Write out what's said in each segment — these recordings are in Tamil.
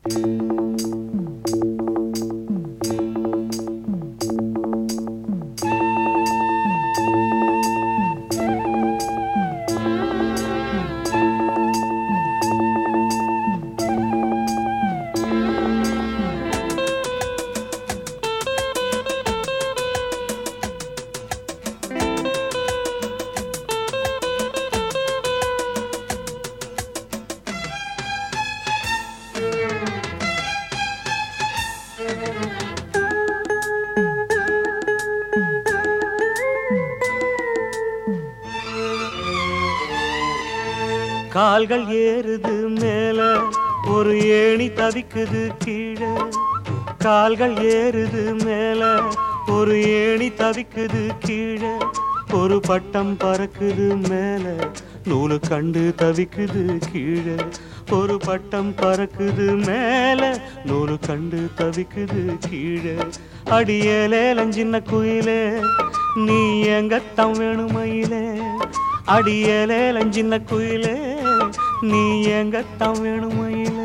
கால்கள் ஏறுது மேல ஒரு ஏணி தவிக்குது கீழே கால்கள் ஏறுது மேல ஒரு ஏணி தவிக்குது கீழே ஒரு பட்டம் பறக்குது மேல நூலு கண்டு தவிக்குது கீழே ஒரு பட்டம் பறக்குது மேல நூலு கண்டு தவிக்குது கீழே அடியேலேலம் சின்ன குயிலே நீ எங்கத்தான் வேணுமையிலே அடியேலேலம் சின்ன குயிலே நீ எங்கத்தான் வேணுமையிலே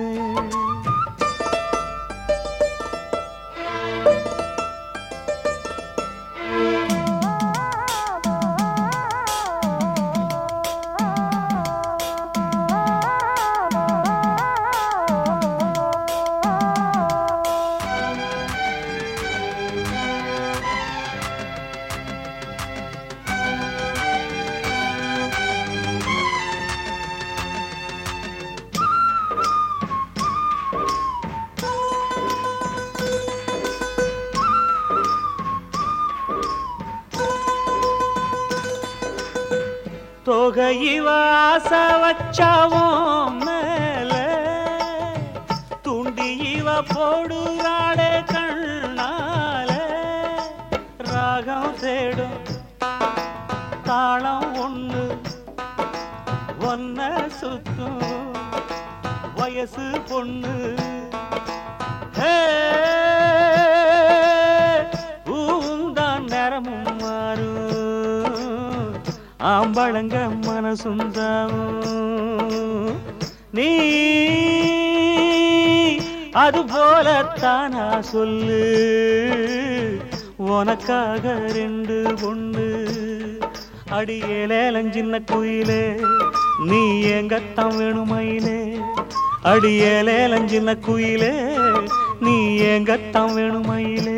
தொகையிவ ஆசை வச்சாவும் மேல துண்டி இவ போடுறாடே கண்ணால ராகம் தேடும் தாளம் ஒண்ணு ஒன்ன சுத்தும் வயசு பொண்ணு ஹே, ஊந்தான் நேரமும் மாறும் ஆம்பளங்க மனசும் தாவும் நீ அது போலத்தானா சொல்லு உனக்காக ரெண்டு பொண்ணு அடியேலேலம் சின்ன குயிலே நீ எங்கத்தான் வேணுமையிலே அடியேலேலம் சின்ன குயிலே நீ எங்கத்தான் வேணுமையிலே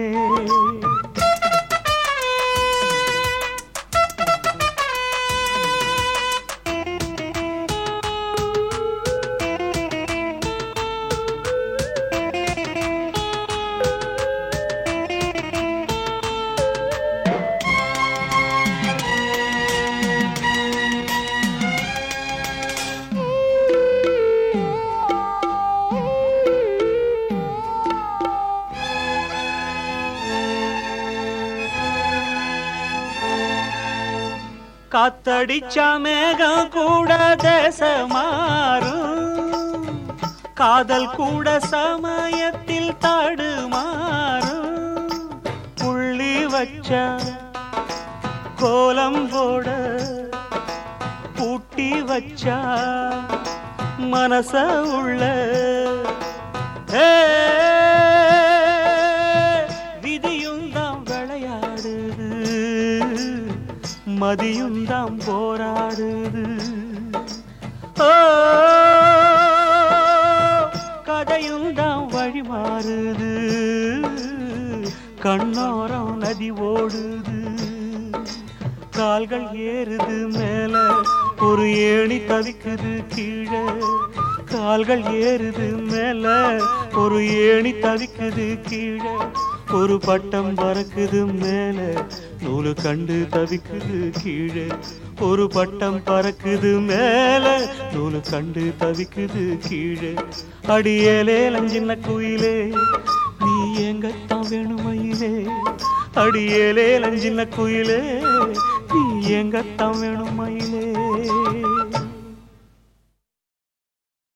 காத்தடிச்சா மேகம் கூட தேச மாறும் காதல் கூட சமயத்தில் தடுமாறும் புள்ளி வச்சா கோலம் போட பூட்டி வச்சா மனச உள்ள ஏ, விதியும் தான் விளையாடுது மதியும் தான் போராடுது ஓ கதையும் தான் வழி மாறுது கண்ணோரம் நதி ஓடுது கால்கள் ஏறுது மேல ஒரு ஏணி தவிக்குது கீழே கால்கள் ஏறுது மேல ஒரு ஏணி தவிக்குது கீழே ஒரு பட்டம் பறக்குது மேல நூலு கண்டு தவிக்குது கீழே ஒரு பட்டம் பறக்குது மேல நூலு கண்டு தவிக்குது கீழே அடியேலேலம் சின்ன குயிலே நீ எங்கத்தான் வேணுமையிலே அடியேலேலம் சின்ன குயிலே நீ எங்கத்தான் வேணுமையிலே